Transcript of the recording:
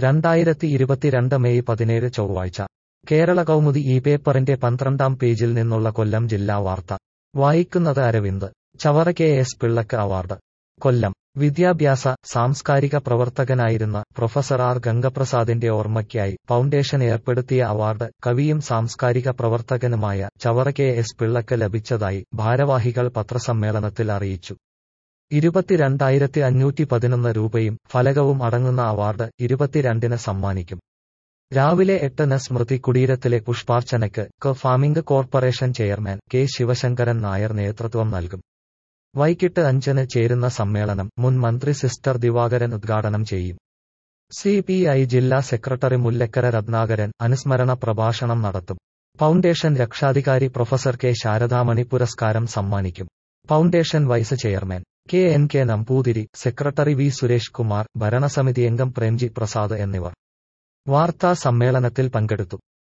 രണ്ടായിരത്തി ഇരുപത്തിരണ്ട് മെയ് പതിനേഴ് ചൊവ്വാഴ്ച കേരള കൗമുദി ഈ പേപ്പറിന്റെ പന്ത്രണ്ടാം പേജിൽ നിന്നുള്ള കൊല്ലം ജില്ലാ വാർത്ത വായിക്കുന്നത് അരവിന്ദ് ചവറ കെ എസ് പിള്ളക്ക് അവാർഡ് കൊല്ലം വിദ്യാഭ്യാസ സാംസ്കാരിക പ്രവർത്തകനായിരുന്ന പ്രൊഫസർ ആർ ഗംഗപ്രസാദിന്റെ ഓർമ്മയ്ക്കായി ഫൗണ്ടേഷൻ ഏർപ്പെടുത്തിയ അവാർഡ് കവിയും സാംസ്കാരിക പ്രവർത്തകനുമായ ചവറ കെ എസ് പിള്ളക്ക് ലഭിച്ചതായി ഭാരവാഹികൾ പത്രസമ്മേളനത്തിൽ അറിയിച്ചു ഇരുപത്തിരണ്ടായിരത്തി അഞ്ഞൂറ്റി പതിനൊന്ന് രൂപയും ഫലകവും അടങ്ങുന്ന അവാർഡ് ഇരുപത്തിരണ്ടിന് സമ്മാനിക്കും രാവിലെ എട്ടിന് സ്മൃതി കുടീരത്തിലെ പുഷ്പാർച്ചനയ്ക്ക് ക farming corporation chairman K Sivasankaran Nair നേതൃത്വം നൽകും വൈകിട്ട് അഞ്ചിന് ചേരുന്ന സമ്മേളനം മുൻ മന്ത്രി സിസ്റ്റർ ദിവാകരൻ ഉദ്ഘാടനം ചെയ്യും സി പി ഐ ജില്ലാ സെക്രട്ടറി മുല്ലക്കര രത്നാകരൻ അനുസ്മരണ പ്രഭാഷണം നടത്തും ഫൗണ്ടേഷൻ രക്ഷാധികാരി പ്രൊഫസർ കെ ശാരദാമണി പുരസ്കാരം സമ്മാനിക്കും foundation vice chairman K N K Namboothiri secretary V Suresh Kumar ഭരണസമിതി അംഗം പ്രേംജി പ്രസാദ് എന്നിവർ വാർത്താ സമ്മേളനത്തിൽ പങ്കെടുത്തു